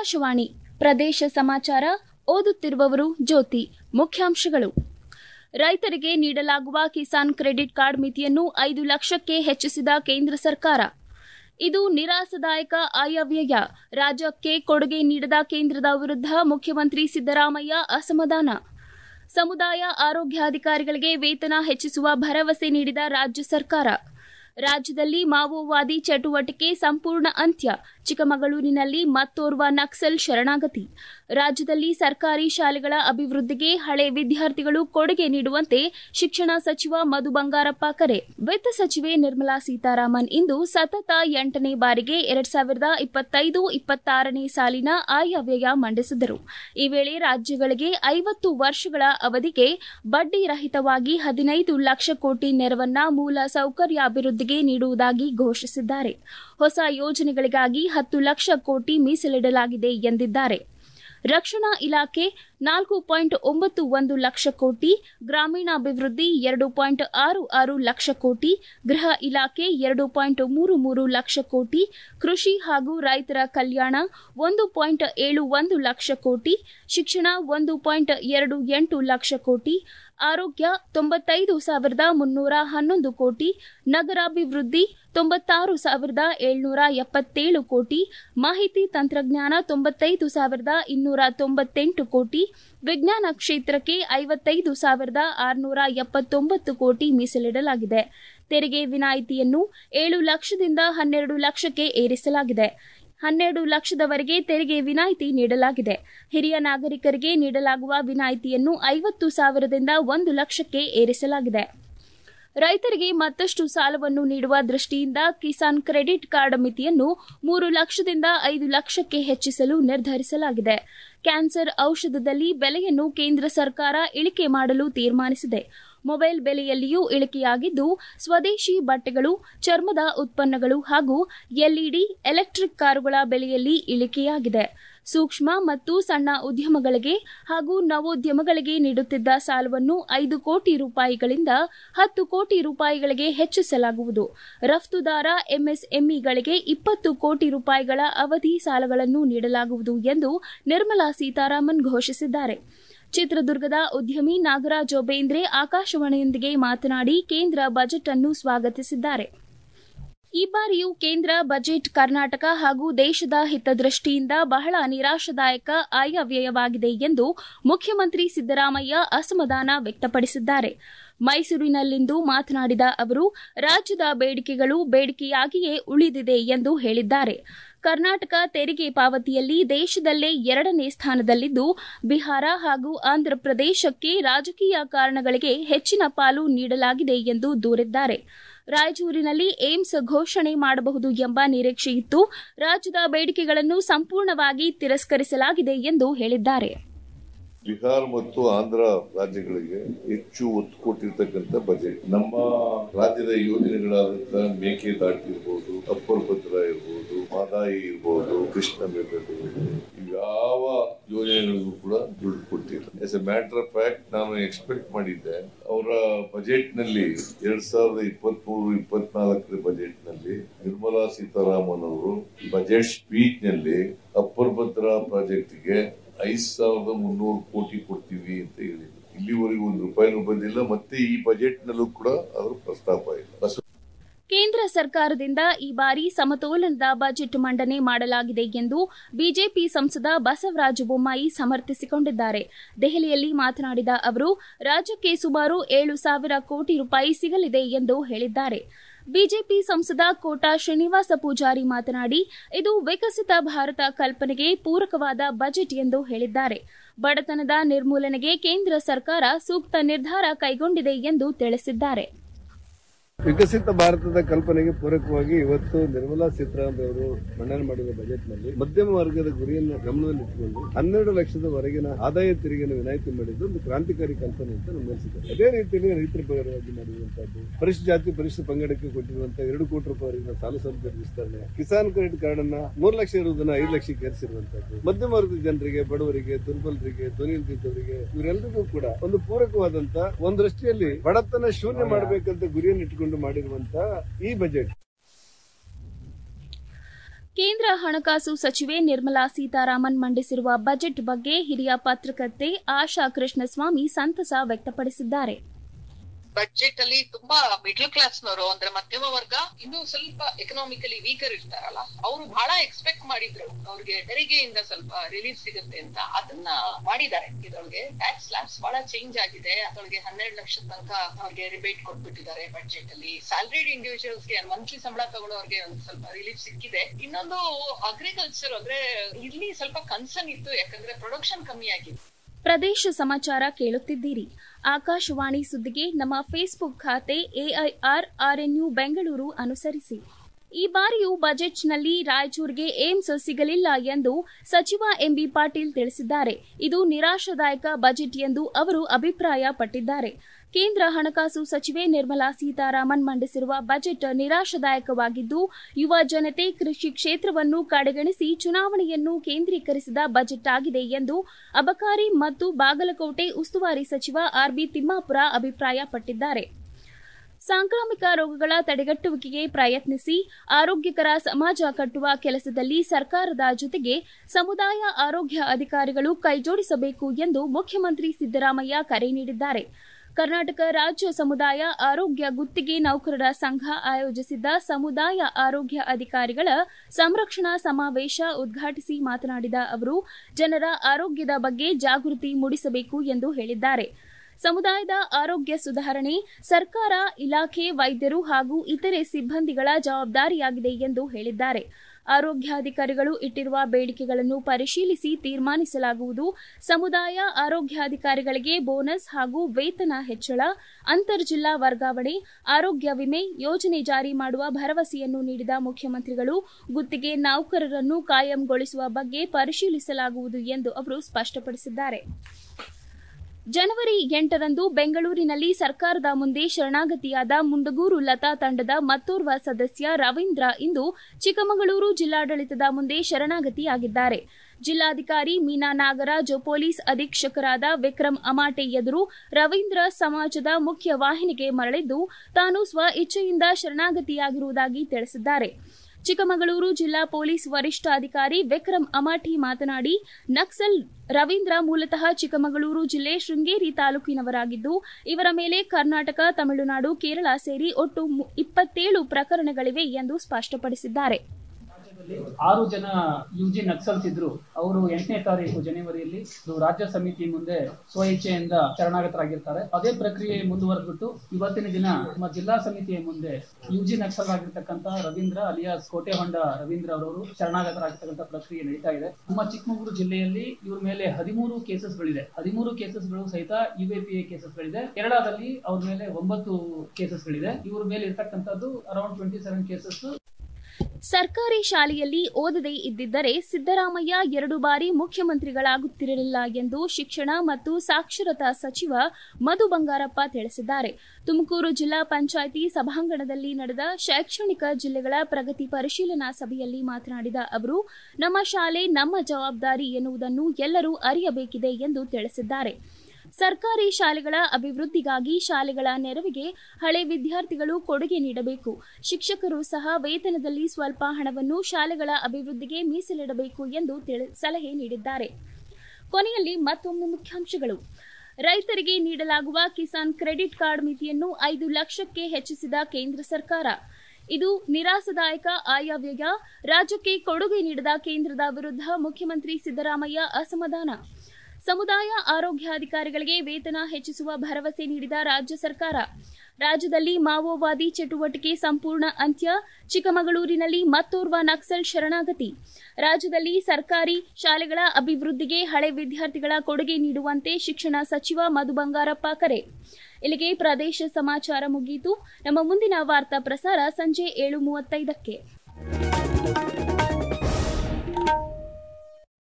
ಆಕಾಶವಾಣಿ ಪ್ರದೇಶ ಸಮಾಚಾರ ಓದುತ್ತಿರುವವರು ಜ್ಯೋತಿ ಮುಖ್ಯಾಂಶಗಳು ರೈತರಿಗೆ ನೀಡಲಾಗುವ ಕಿಸಾನ್ ಕ್ರೆಡಿಟ್ ಕಾರ್ಡ್ ಮಿತಿಯನ್ನು ಐದು ಲಕ್ಷಕ್ಕೆ ಹೆಚ್ಚಿಸಿದ ಕೇಂದ್ರ ಸರ್ಕಾರ ಇದು ನಿರಾಸದಾಯಕ ಆಯವ್ಯಯ ರಾಜ್ಯಕ್ಕೆ ಕೊಡುಗೆ ನೀಡದ ಕೇಂದ್ರದ ವಿರುದ್ಧ ಮುಖ್ಯಮಂತ್ರಿ ಸಿದ್ದರಾಮಯ್ಯ ಅಸಮಾಧಾನ ಸಮುದಾಯ ಆರೋಗ್ಯಾಧಿಕಾರಿಗಳಿಗೆ ವೇತನ ಹೆಚ್ಚಿಸುವ ಭರವಸೆ ನೀಡಿದ ರಾಜ್ಯ ಸರ್ಕಾರ ರಾಜ್ಯದಲ್ಲಿ ಮಾವೋವಾದಿ ಚಟುವಟಿಕೆ ಸಂಪೂರ್ಣ ಅಂತ್ಯ ಚಿಕ್ಕಮಗಳೂರಿನಲ್ಲಿ ಮತ್ತೋರ್ವ ನಕ್ಸಲ್ ಶರಣಾಗತಿ ರಾಜ್ಯದಲ್ಲಿ ಸರ್ಕಾರಿ ಶಾಲೆಗಳ ಅಭಿವೃದ್ಧಿಗೆ ಹಳೆ ವಿದ್ಯಾರ್ಥಿಗಳು ಕೊಡುಗೆ ನೀಡುವಂತೆ ಶಿಕ್ಷಣ ಸಚಿವ ಮಧು ಬಂಗಾರಪ್ಪ ಕರೆ ವಿತ್ತ ಸಚಿವೆ ನಿರ್ಮಲಾ ಸೀತಾರಾಮನ್ ಇಂದು ಸತತ ಎಂಟನೇ ಬಾರಿಗೆ ಎರಡ್ ಸಾವಿರದ ಇಪ್ಪತ್ತೈದು ಇಪ್ಪತ್ತಾರನೇ ಸಾಲಿನ ಆಯವ್ಯಯ ಮಂಡಿಸಿದರು ಈ ವೇಳೆ ರಾಜ್ಯಗಳಿಗೆ ಐವತ್ತು ವರ್ಷಗಳ ಅವಧಿಗೆ ಬಡ್ಡಿ ರಹಿತವಾಗಿ ಹದಿನೈದು ಲಕ್ಷ ಕೋಟಿ ನೆರವನ್ನ ಮೂಲ ಸೌಕರ್ಯಾಭಿವೃದ್ಧಿಗೆ ನೀಡುವುದಾಗಿ ಘೋಷಿಸಿದ್ದಾರೆ ಹೊಸ ಯೋಜನೆಗಳಿಗಾಗಿ ಹತ್ತು ಲಕ್ಷ ಕೋಟಿ ಮೀಸಲಿಡಲಾಗಿದೆ ಎಂದಿದ್ದಾರೆ ರಕ್ಷಣಾ ಇಲಾಖೆ ನಾಲ್ಕು ಪಾಯಿಂಟ್ ಒಂಬತ್ತು ಒಂದು ಲಕ್ಷ ಕೋಟಿ ಗ್ರಾಮೀಣಾಭಿವೃದ್ಧಿ ಎರಡು ಪಾಯಿಂಟ್ ಆರು ಆರು ಲಕ್ಷ ಕೋಟಿ ಗೃಹ ಇಲಾಖೆ ಎರಡು ಪಾಯಿಂಟ್ ಮೂರು ಮೂರು ಲಕ್ಷ ಕೋಟಿ ಕೃಷಿ ಹಾಗೂ ರೈತರ ಕಲ್ಯಾಣ ಒಂದು ಪಾಯಿಂಟ್ ಏಳು ಒಂದು ಲಕ್ಷ ಕೋಟಿ ಶಿಕ್ಷಣ ಒಂದು ಪಾಯಿಂಟ್ ಎರಡು ಎಂಟು ಲಕ್ಷ ಕೋಟಿ ಆರೋಗ್ಯ ತೊಂಬತ್ತೈದು ಸಾವಿರದ ಮುನ್ನೂರ ಹನ್ನೊಂದು ಕೋಟಿ ನಗರಾಭಿವೃದ್ಧಿ ತೊಂಬತ್ತಾರು ಸಾವಿರದ ಏಳ್ನೂರ ಎಪ್ಪತ್ತೇಳು ಕೋಟಿ ಮಾಹಿತಿ ತಂತ್ರಜ್ಞಾನ ತೊಂಬತ್ತೈದು ಸಾವಿರದ ಇನ್ನೂರ ತೊಂಬತ್ತೆಂಟು ಕೋಟಿ ವಿಜ್ಞಾನ ಕ್ಷೇತ್ರಕ್ಕೆ ಐವತ್ತೈದು ಸಾವಿರದ ಆರುನೂರ ಎಪ್ಪತ್ತೊಂಬತ್ತು ಕೋಟಿ ಮೀಸಲಿಡಲಾಗಿದೆ ತೆರಿಗೆ ವಿನಾಯಿತಿಯನ್ನು ಏಳು ಲಕ್ಷದಿಂದ ಹನ್ನೆರಡು ಲಕ್ಷಕ್ಕೆ ಏರಿಸಲಾಗಿದೆ ಹನ್ನೆರಡು ಲಕ್ಷದವರೆಗೆ ತೆರಿಗೆ ವಿನಾಯಿತಿ ನೀಡಲಾಗಿದೆ ಹಿರಿಯ ನಾಗರಿಕರಿಗೆ ನೀಡಲಾಗುವ ವಿನಾಯಿತಿಯನ್ನು ಐವತ್ತು ಸಾವಿರದಿಂದ ಒಂದು ಲಕ್ಷಕ್ಕೆ ಏರಿಸಲಾಗಿದೆ ರೈತರಿಗೆ ಮತ್ತಷ್ಟು ಸಾಲವನ್ನು ನೀಡುವ ದೃಷ್ಟಿಯಿಂದ ಕಿಸಾನ್ ಕ್ರೆಡಿಟ್ ಕಾರ್ಡ್ ಮಿತಿಯನ್ನು ಮೂರು ಲಕ್ಷದಿಂದ ಐದು ಲಕ್ಷಕ್ಕೆ ಹೆಚ್ಚಿಸಲು ನಿರ್ಧರಿಸಲಾಗಿದೆ ಕ್ಯಾನ್ಸರ್ ಔಷಧದಲ್ಲಿ ಬೆಲೆಯನ್ನು ಕೇಂದ್ರ ಸರ್ಕಾರ ಇಳಿಕೆ ಮಾಡಲು ತೀರ್ಮಾನಿಸಿದೆ ಮೊಬೈಲ್ ಬೆಲೆಯಲ್ಲಿಯೂ ಇಳಿಕೆಯಾಗಿದ್ದು ಸ್ವದೇಶಿ ಬಟ್ಟೆಗಳು ಚರ್ಮದ ಉತ್ಪನ್ನಗಳು ಹಾಗೂ ಎಲ್ಇಡಿ ಎಲೆಕ್ಟ್ರಿಕ್ ಕಾರುಗಳ ಬೆಲೆಯಲ್ಲಿ ಇಳಿಕೆಯಾಗಿದೆ ಸೂಕ್ಷ್ಮ ಮತ್ತು ಸಣ್ಣ ಉದ್ಯಮಗಳಿಗೆ ಹಾಗೂ ನವೋದ್ಯಮಗಳಿಗೆ ನೀಡುತ್ತಿದ್ದ ಸಾಲವನ್ನು ಐದು ಕೋಟಿ ರೂಪಾಯಿಗಳಿಂದ ಹತ್ತು ಕೋಟಿ ರೂಪಾಯಿಗಳಿಗೆ ಹೆಚ್ಚಿಸಲಾಗುವುದು ರಫ್ತುದಾರ ಎಂಎಸ್ಎಂಇಗಳಿಗೆ ಇಪ್ಪತ್ತು ಕೋಟಿ ರೂಪಾಯಿಗಳ ಅವಧಿ ಸಾಲಗಳನ್ನು ನೀಡಲಾಗುವುದು ಎಂದು ನಿರ್ಮಲಾ ಸೀತಾರಾಮನ್ ಘೋಷಿಸಿದ್ದಾರೆ ಚಿತ್ರದುರ್ಗದ ಉದ್ಯಮಿ ನಾಗರಾಜ್ ಬೇಂದ್ರೆ ಆಕಾಶವಾಣಿಯೊಂದಿಗೆ ಮಾತನಾಡಿ ಕೇಂದ್ರ ಬಜೆಟ್ ಅನ್ನು ಸ್ವಾಗತಿಸಿದ್ದಾರೆ ಈ ಬಾರಿಯೂ ಕೇಂದ್ರ ಬಜೆಟ್ ಕರ್ನಾಟಕ ಹಾಗೂ ದೇಶದ ಹಿತದೃಷ್ಟಿಯಿಂದ ಬಹಳ ನಿರಾಶಾದಾಯಕ ಆಯವ್ಯಯವಾಗಿದೆ ಎಂದು ಮುಖ್ಯಮಂತ್ರಿ ಸಿದ್ದರಾಮಯ್ಯ ಅಸಮಾಧಾನ ವ್ಯಕ್ತಪಡಿಸಿದ್ದಾರೆ ಮೈಸೂರಿನಲ್ಲಿಂದು ಮಾತನಾಡಿದ ಅವರು ರಾಜ್ಯದ ಬೇಡಿಕೆಗಳು ಬೇಡಿಕೆಯಾಗಿಯೇ ಉಳಿದಿದೆ ಎಂದು ಹೇಳಿದ್ದಾರೆ ಕರ್ನಾಟಕ ತೆರಿಗೆ ಪಾವತಿಯಲ್ಲಿ ದೇಶದಲ್ಲೇ ಎರಡನೇ ಸ್ಥಾನದಲ್ಲಿದ್ದು ಬಿಹಾರ ಹಾಗೂ ಆಂಧ್ರಪ್ರದೇಶಕ್ಕೆ ರಾಜಕೀಯ ಕಾರಣಗಳಿಗೆ ಹೆಚ್ಚಿನ ಪಾಲು ನೀಡಲಾಗಿದೆ ಎಂದು ದೂರಿದ್ದಾರೆ ರಾಯಚೂರಿನಲ್ಲಿ ಏಮ್ಸ್ ಘೋಷಣೆ ಮಾಡಬಹುದು ಎಂಬ ನಿರೀಕ್ಷೆಯಿತ್ತು ರಾಜ್ಯದ ಬೇಡಿಕೆಗಳನ್ನು ಸಂಪೂರ್ಣವಾಗಿ ತಿರಸ್ಕರಿಸಲಾಗಿದೆ ಎಂದು ಹೇಳಿದ್ದಾರೆ ಬಿಹಾರ ಮತ್ತು ಆಂಧ್ರ ರಾಜ್ಯಗಳಿಗೆ ಹೆಚ್ಚು ಒತ್ತು ಕೊಟ್ಟಿರ್ತಕ್ಕಂಥ ಬಜೆಟ್ ನಮ್ಮ ರಾಜ್ಯದ ಯೋಜನೆಗಳಾದಂತಹ ಮೇಕೆದಾಟು ಇರ್ಬೋದು ಅಪ್ಪರ್ ಭದ್ರ ಇರ್ಬೋದು ಮಾದಾಯಿ ಇರ್ಬೋದು ಕೃಷ್ಣ ಇರ್ಬೋದು ಯಾವ ಯೋಜನೆಗಳಿಗೂ ಕೂಡ ದುಡ್ಡು ಕೊಟ್ಟಿಲ್ಲ as a matter of fact ನಾನು ಎಕ್ಸ್ಪೆಕ್ಟ್ ಮಾಡಿದ್ದೆ ಅವರ ಬಜೆಟ್ ನಲ್ಲಿ ಎರಡ್ ಸಾವಿರದ ಇಪ್ಪತ್ತ್ ಮೂರು ಇಪ್ಪತ್ನಾಲ್ಕರ ಬಜೆಟ್ ನಲ್ಲಿ ನಿರ್ಮಲಾ ಸೀತಾರಾಮನ್ ಅವರು ಬಜೆಟ್ ಸ್ಪೀಚ್ ನಲ್ಲಿ ಅಪ್ಪರ್ ಭದ್ರಾ ಪ್ರಾಜೆಕ್ಟ್ಗೆ ಐದ್ ಸಾವಿರದ ಮುನ್ನೂರು ಕೋಟಿ ಕೊಡ್ತೀವಿ ಅಂತ ಹೇಳಿದ್ರು ಇಲ್ಲಿವರೆಗೂ ಒಂದು ರೂಪಾಯಿನೂ ಬಂದಿಲ್ಲ ಮತ್ತೆ ಈ ಬಜೆಟ್ ನಲ್ಲೂ ಕೂಡ ಅದ್ರ ಪ್ರಸ್ತಾಪ ಇಲ್ಲ ಕೇಂದ್ರ ಸರ್ಕಾರದಿಂದ ಈ ಬಾರಿ ಸಮತೋಲನದ ಬಜೆಟ್ ಮಂಡನೆ ಮಾಡಲಾಗಿದೆ ಎಂದು ಬಿಜೆಪಿ ಸಂಸದ ಬಸವರಾಜ ಬೊಮ್ಮಾಯಿ ಸಮರ್ಥಿಸಿಕೊಂಡಿದ್ದಾರೆ ದೆಹಲಿಯಲ್ಲಿ ಮಾತನಾಡಿದ ಅವರು ರಾಜ್ಯಕ್ಕೆ ಸುಮಾರು ಏಳು ಸಾವಿರ ಕೋಟಿ ರೂಪಾಯಿ ಸಿಗಲಿದೆ ಎಂದು ಹೇಳಿದ್ದಾರೆ ಬಿಜೆಪಿ ಸಂಸದ ಕೋಟಾ ಶ್ರೀನಿವಾಸ ಪೂಜಾರಿ ಮಾತನಾಡಿ ಇದು ವಿಕಸಿತ ಭಾರತ ಕಲ್ಪನೆಗೆ ಪೂರಕವಾದ ಬಜೆಟ್ ಎಂದು ಹೇಳಿದ್ದಾರೆ ಬಡತನದ ನಿರ್ಮೂಲನೆಗೆ ಕೇಂದ್ರ ಸರ್ಕಾರ ಸೂಕ್ತ ನಿರ್ಧಾರ ಕೈಗೊಂಡಿದೆ ಎಂದು ತಿಳಿಸಿದ್ದಾರೆ ವಿಕಸಿತ ಭಾರತದ ಕಲ್ಪನೆಗೆ ಪೂರಕವಾಗಿ ಇವತ್ತು ನಿರ್ಮಲಾ ಸೀತಾರಾಮನ್ ಅವರು ಮಂಡನೆ ಮಾಡಿದ ಬಜೆಟ್ ನಲ್ಲಿ ಮಧ್ಯಮ ವರ್ಗದ ಗುರಿಯನ್ನು ಗಮನದಲ್ಲಿಟ್ಟುಕೊಂಡು ಹನ್ನೆರಡು ಲಕ್ಷದವರೆಗಿನ ಆದಾಯ ತೆರಿಗೆಯನ್ನು ವಿನಾಯಿತಿ ಮಾಡಿದ್ದು ಒಂದು ಕ್ರಾಂತಿಕಾರಿ ಕಲ್ಪನೆ ಅಂತ ನಮ್ಮ ಅನಿಸಿದೆ ಅದೇ ರೀತಿಯಲ್ಲಿ ರೈತರ ಪರವಾಗಿ ಮಾಡಿರುವಂತಹದ್ದು ಪರಿಶಿಷ್ಟ ಜಾತಿ ಪರಿಶಿಷ್ಟ ಪಂಗಡಕ್ಕೆ ಕೊಟ್ಟಿರುವಂತಹ ಎರಡು ಕೋಟಿ ರೂಪಾಯಿವರೆಗಿನ ಸಾಲ ಸೌಲಭ್ಯದ ವಿಸ್ತರಣೆ ಕಿಸಾನ್ ಕ್ರೆಡಿಟ್ ಕಾರ್ಡ್ ಅನ್ನ ಮೂರು ಲಕ್ಷ ಇರುವುದನ್ನ ಐದು ಲಕ್ಷಕ್ಕೆ ಏರಿಸಿರುವಂತಹದ್ದು ಮಧ್ಯಮ ವರ್ಗದ ಜನರಿಗೆ ಬಡವರಿಗೆ ದುರ್ಬಲರಿಗೆ ಧ್ವನಿ ಇಲ್ದಿದ್ದವರಿಗೆ ಇವರೆಲ್ಲರಿಗೂ ಕೂಡ ಒಂದು ಪೂರಕವಾದಂತ ಒಂದು ದೃಷ್ಟಿಯಲ್ಲಿ ಬಡತನ ಶೂನ್ಯ ಮಾಡಬೇಕಂತ ಗುರಿಯನ್ನು ಇಟ್ಟುಕೊಂಡು ಮಾಡಿರುವಂತಹ ಈ ಬಜೆಟ್ ಕೇಂದ್ರ ಹಣಕಾಸು ಸಚಿವೆ ನಿರ್ಮಲಾ ಸೀತಾರಾಮನ್ ಮಂಡಿಸಿರುವ ಬಜೆಟ್ ಬಗ್ಗೆ ಹಿರಿಯ ಪತ್ರಕರ್ತೆ ಆಶಾ ಕೃಷ್ಣಸ್ವಾಮಿ ಸಂತಸ ವ್ಯಕ್ತಪಡಿಸಿದ್ದಾರೆ ಬಜೆಟ್ ಅಲ್ಲಿ ತುಂಬಾ ಮಿಡ್ಲ್ ಕ್ಲಾಸ್ ನವರು ಅಂದ್ರೆ ಮಧ್ಯಮ ವರ್ಗ ಇನ್ನು ಸ್ವಲ್ಪ ಎಕನಾಮಿಕಲಿ ವೀಕರ್ ಇರ್ತಾರಲ್ಲ ಅವರು ಬಹಳ ಎಕ್ಸ್ಪೆಕ್ಟ್ ಮಾಡಿದ್ರು ಅವ್ರಿಗೆ ತೆರಿಗೆಯಿಂದ ಸ್ವಲ್ಪ ರಿಲೀಫ್ ಸಿಗುತ್ತೆ ಅಂತ ಅದನ್ನ ಮಾಡಿದ್ದಾರೆ ಇದೊಳಗೆ ಟ್ಯಾಕ್ಸ್ ಸ್ಲಾಬ್ಸ್ ಬಹಳ ಚೇಂಜ್ ಆಗಿದೆ ಅದೊಳಗೆ ಹನ್ನೆರಡು ಲಕ್ಷ ತನಕ ಅವ್ರಿಗೆ ರಿಬೇಟ್ ಕೊಟ್ಬಿಟ್ಟಿದ್ದಾರೆ ಬಜೆಟ್ ಅಲ್ಲಿ ಸ್ಯಾಲರಿಡ್ ಇಂಡಿವಿಜುವಲ್ಸ್ ಗೆ ಮಂತ್ಲಿ ಸಂಬಳ ತಗೊಳ್ಳೋರ್ಗೆ ಒಂದು ಸ್ವಲ್ಪ ರಿಲೀಫ್ ಸಿಕ್ಕಿದೆ ಇನ್ನೊಂದು ಅಗ್ರಿಕಲ್ಚರ್ ಅಂದ್ರೆ ಇಲ್ಲಿ ಸ್ವಲ್ಪ ಕನ್ಸರ್ನ್ ಇತ್ತು ಯಾಕಂದ್ರೆ ಪ್ರೊಡಕ್ಷನ್ ಕಮ್ಮಿ ಆಗಿದೆ ಪ್ರದೇಶ ಸಮಾಚಾರ ಕೇಳುತ್ತಿದ್ದೀರಿ ಆಕಾಶವಾಣಿ ಸುದ್ದಿಗೆ ನಮ್ಮ ಫೇಸ್ಬುಕ್ ಖಾತೆ ಎಐಆರ್ ಆರ್ಎನ್ಯು ಬೆಂಗಳೂರು ಅನುಸರಿಸಿ ಈ ಬಾರಿಯೂ ಬಜೆಟ್ನಲ್ಲಿ ರಾಯಚೂರಿಗೆ ಏಮ್ಸ್ ಸಿಗಲಿಲ್ಲ ಎಂದು ಸಚಿವ ಎಂಬಿ ಪಾಟೀಲ್ ತಿಳಿಸಿದ್ದಾರೆ ಇದು ನಿರಾಶಾದಾಯಕ ಬಜೆಟ್ ಎಂದು ಅವರು ಅಭಿಪ್ರಾಯಪಟ್ಟಿದ್ದಾರೆ ಕೇಂದ್ರ ಹಣಕಾಸು ಸಚಿವೆ ನಿರ್ಮಲಾ ಸೀತಾರಾಮನ್ ಮಂಡಿಸಿರುವ ಬಜೆಟ್ ನಿರಾಶಾದಾಯಕವಾಗಿದ್ದು ಯುವ ಜನತೆ ಕೃಷಿ ಕ್ಷೇತ್ರವನ್ನು ಕಡೆಗಣಿಸಿ ಚುನಾವಣೆಯನ್ನು ಕೇಂದ್ರೀಕರಿಸಿದ ಬಜೆಟ್ ಆಗಿದೆ ಎಂದು ಅಬಕಾರಿ ಮತ್ತು ಬಾಗಲಕೋಟೆ ಉಸ್ತುವಾರಿ ಸಚಿವ ಆರ್ಬಿ ತಿಮ್ಮಾಪುರ ಅಭಿಪ್ರಾಯಪಟ್ಟಿದ್ದಾರೆ ಸಾಂಕ್ರಾಮಿಕ ರೋಗಗಳ ತಡೆಗಟ್ಟುವಿಕೆಗೆ ಪ್ರಯತ್ನಿಸಿ ಆರೋಗ್ಯಕರ ಸಮಾಜ ಕಟ್ಟುವ ಕೆಲಸದಲ್ಲಿ ಸರ್ಕಾರದ ಜೊತೆಗೆ ಸಮುದಾಯ ಆರೋಗ್ಯ ಅಧಿಕಾರಿಗಳು ಕೈಜೋಡಿಸಬೇಕು ಎಂದು ಮುಖ್ಯಮಂತ್ರಿ ಸಿದ್ದರಾಮಯ್ಯ ಕರೆ ನೀಡಿದ್ದಾರೆ ಕರ್ನಾಟಕ ರಾಜ್ಯ ಸಮುದಾಯ ಆರೋಗ್ಯ ಗುತ್ತಿಗೆ ನೌಕರರ ಸಂಘ ಆಯೋಜಿಸಿದ್ದ ಸಮುದಾಯ ಆರೋಗ್ಯ ಅಧಿಕಾರಿಗಳ ಸಂರಕ್ಷಣಾ ಸಮಾವೇಶ ಉದ್ಘಾಟಿಸಿ ಮಾತನಾಡಿದ ಅವರು ಜನರ ಆರೋಗ್ಯದ ಬಗ್ಗೆ ಜಾಗೃತಿ ಮೂಡಿಸಬೇಕು ಎಂದು ಹೇಳಿದ್ದಾರೆ ಸಮುದಾಯದ ಆರೋಗ್ಯ ಸುಧಾರಣೆ ಸರ್ಕಾರ ಇಲಾಖೆ ವೈದ್ಯರು ಹಾಗೂ ಇತರೆ ಸಿಬ್ಬಂದಿಗಳ ಜವಾಬ್ದಾರಿಯಾಗಿದೆ ಎಂದು ಹೇಳಿದ್ದಾರೆ ಆರೋಗ್ಯಾಧಿಕಾರಿಗಳು ಇಟ್ಟಿರುವ ಬೇಡಿಕೆಗಳನ್ನು ಪರಿಶೀಲಿಸಿ ತೀರ್ಮಾನಿಸಲಾಗುವುದು ಸಮುದಾಯ ಆರೋಗ್ಯಾಧಿಕಾರಿಗಳಿಗೆ ಬೋನಸ್ ಹಾಗೂ ವೇತನ ಹೆಚ್ಚಳ ಅಂತರ್ ಜಿಲ್ಲಾ ವರ್ಗಾವಣೆ ಆರೋಗ್ಯ ವಿಮೆ ಯೋಜನೆ ಜಾರಿ ಮಾಡುವ ಭರವಸೆಯನ್ನು ನೀಡಿದ ಮುಖ್ಯಮಂತ್ರಿಗಳು ಗುತ್ತಿಗೆ ನೌಕರರನ್ನು ಕಾಯಂಗೊಳಿಸುವ ಬಗ್ಗೆ ಪರಿಶೀಲಿಸಲಾಗುವುದು ಎಂದು ಅವರು ಸ್ಪಷ್ಟಪಡಿಸಿದ್ದಾರೆ ಜನವರಿ ಎಂಟರಂದು ಬೆಂಗಳೂರಿನಲ್ಲಿ ಸರ್ಕಾರದ ಮುಂದೆ ಶರಣಾಗತಿಯಾದ ಮುಂಡಗೂರು ಲತಾ ತಂಡದ ಮತ್ತೋರ್ವ ಸದಸ್ಯ ರವೀಂದ್ರ ಇಂದು ಚಿಕ್ಕಮಗಳೂರು ಜಿಲ್ಲಾಡಳಿತದ ಮುಂದೆ ಶರಣಾಗತಿಯಾಗಿದ್ದಾರೆ ಜಿಲ್ಲಾಧಿಕಾರಿ ಮೀನಾ ನಾಗರಾಜ್ ಪೊಲೀಸ್ ಅಧೀಕ್ಷಕರಾದ ವಿಕ್ರಮ್ ಅಮಾಟೆ ಎದುರು ರವೀಂದ್ರ ಸಮಾಜದ ಮುಖ್ಯ ವಾಹಿನಿಗೆ ಮರಳಿದ್ದು ತಾನು ಸ್ವ ಇಚ್ಛೆಯಿಂದ ಶರಣಾಗತಿಯಾಗಿರುವುದಾಗಿ ತಿಳಿಸಿದ್ದಾರೆ ಚಿಕ್ಕಮಗಳೂರು ಜಿಲ್ಲಾ ಪೊಲೀಸ್ ವರಿಷ್ಠಾಧಿಕಾರಿ ವಿಕ್ರಮ್ ಅಮಾಠಿ ಮಾತನಾಡಿ ನಕ್ಸಲ್ ರವೀಂದ್ರ ಮೂಲತಃ ಚಿಕ್ಕಮಗಳೂರು ಜಿಲ್ಲೆ ಶೃಂಗೇರಿ ತಾಲೂಕಿನವರಾಗಿದ್ದು ಇವರ ಮೇಲೆ ಕರ್ನಾಟಕ ತಮಿಳುನಾಡು ಕೇರಳ ಸೇರಿ ಒಟ್ಟು ಇಪ್ಪತ್ತೇಳು ಪ್ರಕರಣಗಳಿವೆ ಎಂದು ಸ್ಪಷ್ಟಪಡಿಸಿದ್ದಾರೆ ಆರು ಜನ ಯುಜಿ ನಕ್ಸಲ್ಸ್ ಇದ್ರು ಅವರು ಎಂಟನೇ ತಾರೀಕು ಜನವರಿಯಲ್ಲಿ ರಾಜ್ಯ ಸಮಿತಿ ಮುಂದೆ ಸ್ವ ಇಚ್ಛೆಯಿಂದ ಶರಣಾಗತರಾಗಿರ್ತಾರೆ ಅದೇ ಪ್ರಕ್ರಿಯೆ ಮುಂದುವರೆದ್ಬಿಟ್ಟು ಇವತ್ತಿನ ದಿನ ನಮ್ಮ ಜಿಲ್ಲಾ ಸಮಿತಿಯ ಮುಂದೆ ಯುಜಿ ನಕ್ಸಲ್ ಆಗಿರ್ತಕ್ಕಂಥ ರವೀಂದ್ರ ಅಲಿಯಾಸ್ ಕೋಟೆ ಹೊಂಡ ರವೀಂದ್ರ ಅವರವರು ಶರಣಾಗತರಾಗಿರ್ತಕ್ಕಂಥ ಪ್ರಕ್ರಿಯೆ ನಡೀತಾ ಇದೆ ನಮ್ಮ ಚಿಕ್ಕಮಗಳೂರು ಜಿಲ್ಲೆಯಲ್ಲಿ ಇವ್ರ ಮೇಲೆ ಹದಿಮೂರು ಕೇಸಸ್ಗಳಿದೆ ಹದಿಮೂರು ಕೇಸಸ್ಗಳು ಸಹಿತ ಯುಎಪಿಎ ಕೇಸಸ್ಗಳಿದೆ ಕೇರಳದಲ್ಲಿ ಅವ್ರ ಮೇಲೆ ಒಂಬತ್ತು ಕೇಸಸ್ಗಳಿದೆ ಇವ್ರ ಮೇಲೆ ಇರ್ತಕ್ಕಂಥದ್ದು ಅರೌಂಡ್ ಟ್ವೆಂಟಿ ಸೆವೆನ್ ಕೇಸಸ್ ಸರ್ಕಾರಿ ಶಾಲೆಯಲ್ಲಿ ಓದದೇ ಇದ್ದಿದ್ದರೆ ಸಿದ್ದರಾಮಯ್ಯ ಎರಡು ಬಾರಿ ಮುಖ್ಯಮಂತ್ರಿಗಳಾಗುತ್ತಿರಲಿಲ್ಲ ಎಂದು ಶಿಕ್ಷಣ ಮತ್ತು ಸಾಕ್ಷರತಾ ಸಚಿವ ಮಧು ಬಂಗಾರಪ್ಪ ತಿಳಿಸಿದ್ದಾರೆ ತುಮಕೂರು ಜಿಲ್ಲಾ ಪಂಚಾಯಿತಿ ಸಭಾಂಗಣದಲ್ಲಿ ನಡೆದ ಶೈಕ್ಷಣಿಕ ಜಿಲ್ಲೆಗಳ ಪ್ರಗತಿ ಪರಿಶೀಲನಾ ಸಭೆಯಲ್ಲಿ ಮಾತನಾಡಿದ ಅವರು ನಮ್ಮ ಶಾಲೆ ನಮ್ಮ ಜವಾಬ್ದಾರಿ ಎನ್ನುವುದನ್ನು ಎಲ್ಲರೂ ಅರಿಯಬೇಕಿದೆ ಎಂದು ತಿಳಿಸಿದ್ದಾರೆ ಸರ್ಕಾರಿ ಶಾಲೆಗಳ ಅಭಿವೃದ್ಧಿಗಾಗಿ ಶಾಲೆಗಳ ನೆರವಿಗೆ ಹಳೆ ವಿದ್ಯಾರ್ಥಿಗಳು ಕೊಡುಗೆ ನೀಡಬೇಕು ಶಿಕ್ಷಕರು ಸಹ ವೇತನದಲ್ಲಿ ಸ್ವಲ್ಪ ಹಣವನ್ನು ಶಾಲೆಗಳ ಅಭಿವೃದ್ಧಿಗೆ ಮೀಸಲಿಡಬೇಕು ಎಂದು ಸಲಹೆ ನೀಡಿದ್ದಾರೆ ಕೊನೆಯಲ್ಲಿ ಮತ್ತೊಮ್ಮೆ ಮುಖ್ಯಾಂಶಗಳು ರೈತರಿಗೆ ನೀಡಲಾಗುವ ಕಿಸಾನ್ ಕ್ರೆಡಿಟ್ ಕಾರ್ಡ್ ಮಿತಿಯನ್ನು ಐದು ಲಕ್ಷಕ್ಕೆ ಹೆಚ್ಚಿಸಿದ ಕೇಂದ್ರ ಸರ್ಕಾರ ಇದು ನಿರಾಸದಾಯಕ ಆಯವ್ಯಯ ರಾಜ್ಯಕ್ಕೆ ಕೊಡುಗೆ ನೀಡದ ಕೇಂದ್ರದ ವಿರುದ್ಧ ಮುಖ್ಯಮಂತ್ರಿ ಸಿದ್ದರಾಮಯ್ಯ ಅಸಮಾಧಾನ ಸಮುದಾಯ ಆರೋಗ್ಯಾಧಿಕಾರಿಗಳಿಗೆ ವೇತನ ಹೆಚ್ಚಿಸುವ ಭರವಸೆ ನೀಡಿದ ರಾಜ್ಯ ಸರ್ಕಾರ ರಾಜ್ಯದಲ್ಲಿ ಮಾವೋವಾದಿ ಚಟುವಟಿಕೆ ಸಂಪೂರ್ಣ ಅಂತ್ಯ ಚಿಕ್ಕಮಗಳೂರಿನಲ್ಲಿ ಮತ್ತೋರ್ವ ನಕ್ಸಲ್ ಶರಣಾಗತಿ ರಾಜ್ಯದಲ್ಲಿ ಸರ್ಕಾರಿ ಶಾಲೆಗಳ ಅಭಿವೃದ್ಧಿಗೆ ಹಳೆ ವಿದ್ಯಾರ್ಥಿಗಳ ಕೊಡುಗೆ ನೀಡುವಂತೆ ಶಿಕ್ಷಣ ಸಚಿವ ಮಧು ಬಂಗಾರಪ್ಪ ಕರೆ ಇಲ್ಲಿಗೆ ಪ್ರದೇಶ ಸಮಾಚಾರ ಮುಗಿಯಿತು ನಮ್ಮ ಮುಂದಿನ ವಾರ್ತಾ ಪ್ರಸಾರ ಸಂಜೆ ಏಳು ಮೂವತ್ತೈದಕ್ಕೆ